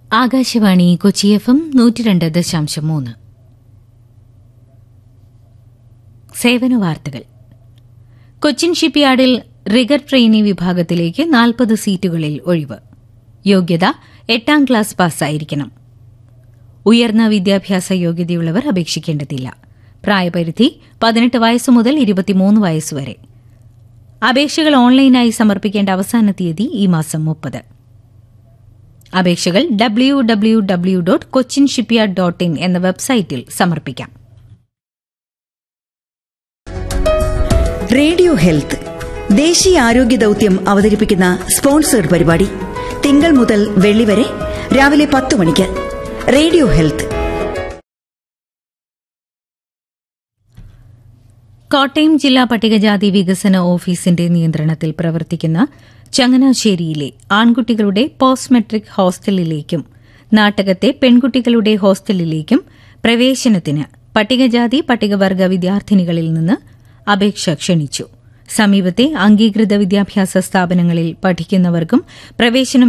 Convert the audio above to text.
Akashvani Kochi F M നൂറ്റി രണ്ട് ദശാംശം മൂന്ന് സേവന വാർത്തകൾ കൊച്ചിൻ ഷിപ്പ്യാർഡിൽ റിഗർ ട്രെയിനി വിഭാഗത്തിലേക്ക് നാൽപ്പത് സീറ്റുകളിൽ ഒഴിവ് യോഗ്യത എട്ടാം ക്ലാസ് പാസ്സായിരിക്കണം ഉയർന്ന വിദ്യാഭ്യാസ യോഗ്യതയുള്ളവർ അപേക്ഷിക്കേണ്ടതില്ല പ്രായപരിധി പതിനെട്ട് വയസ്സ് മുതൽ ഇരുപത്തിമൂന്ന് വയസ്സുവരെ അപേക്ഷകൾ ഓൺലൈനായി സമർപ്പിക്കേണ്ട അവസാന തീയതി ഈ മാസം മുപ്പത് അപേക്ഷകൾ W W W dot Cochin shipyard dot in എന്ന വെബ്സൈറ്റിൽ സമർപ്പിക്കാം റേഡിയോ ഹെൽത്ത് ദേശീയ ആരോഗ്യ ദൌത്യം അവതരിപ്പിക്കുന്ന സ്പോൺസേഡ് പരിപാടി തിങ്കൾ മുതൽ വെള്ളി വരെ രാവിലെ പത്ത് മണിക്ക് റേഡിയോ ഹെൽത്ത് കോട്ടയം ജില്ലാ പട്ടികജാതി വികസന ഓഫീസിന്റെ നിയന്ത്രണത്തിൽ പ്രവർത്തിക്കുന്ന ചങ്ങനാശ്ശേരിയിലെ ആൺകുട്ടികളുടെ പോസ്റ്റ് മെട്രിക് ഹോസ്റ്റലിലേക്കും നാട്ടകത്തെ പെൺകുട്ടികളുടെ ഹോസ്റ്റലിലേക്കും പ്രവേശനത്തിന് പട്ടികജാതി പട്ടികവർഗ വിദ്യാർത്ഥിനികളിൽ നിന്ന് അപേക്ഷ ക്ഷണിച്ചു സമീപത്തെ അംഗീകൃത വിദ്യാഭ്യാസ സ്ഥാപനങ്ങളിൽ പഠിക്കുന്നവർക്കും പ്രവേശനം